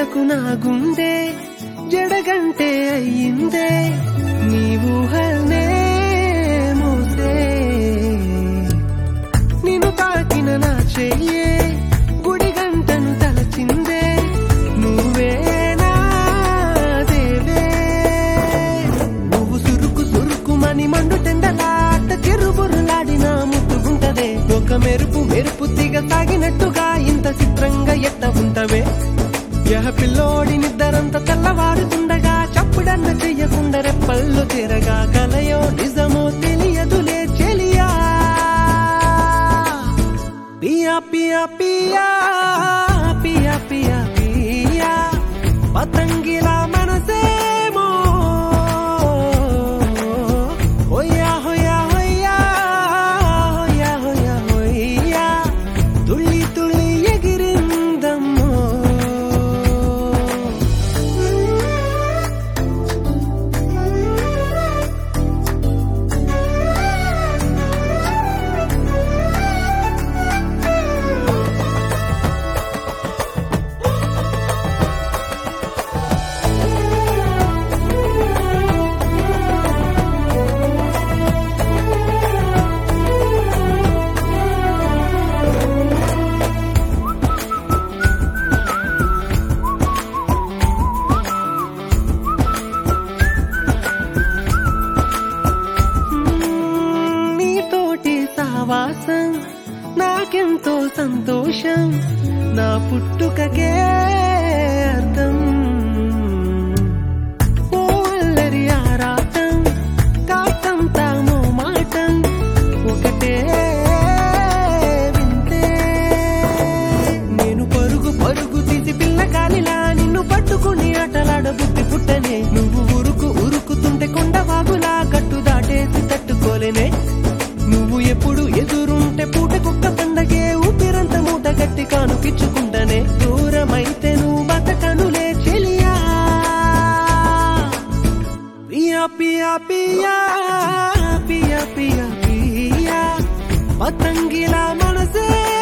క్షణాలకు నా గుండె జడగంటే అయ్యిందే నీ ఊహల్నే మోసే నిన్ను తాకిన నా చెయ్యే గుడి గంటను తలచిందే నువ్వేనా దేవే నువ్వు సురుకు సురుకుమని మండు టెండలాట కిరుబురులాడినా ముట్టుకుంటదే ఒక మెరుపు మెరుపు దిగ సాగినట్టుగా ఇంత చిత్రంగా ఎట్ట ఉంటవే యహ పిల్లోడి నిద్దరంత తెల్లవారుతుండగా చప్పుడన్న చెయ్యకుండా రెప్పళ్ళు తిరగా కలయో నిజమో తెలియదులే చెలియా పియా పియా పియా పియా పియా పియా పతంగిలా మనసేమో హోయా హోయా హోయా హోయా హోయా హోయా తుళ్ళి తుళ్ళి ఎగిరిందమ్మో నీతోటి సావాసం నాకెంతో సంతోషం నా పుట్టుకకే అర్థం ఓ అల్లరి ఆరాటం కాకంతా మాటం ఒకటే వింతే నేను పరుగు పరుగు తీసి పిల్లకాలిలా నిన్ను పట్టుకుని ఆటలాడ బుద్ధి పుట్టనే నువ్వు ఉరుకు ఉరుకుతుంటే కొండవాగులా కట్టు దాటేసి తట్టుకోలేనే నువ్వు ఎప్పుడు ఎదురుంటే పూట కుక్క పండగే ఊపిరంత మూట గట్టి కానుకిచ్చుకుంటనే దూరమైతే నువ్వు బతకనులే చెలియా పియా పియా పియా పియా పియా పియా పతంగిలా మనసే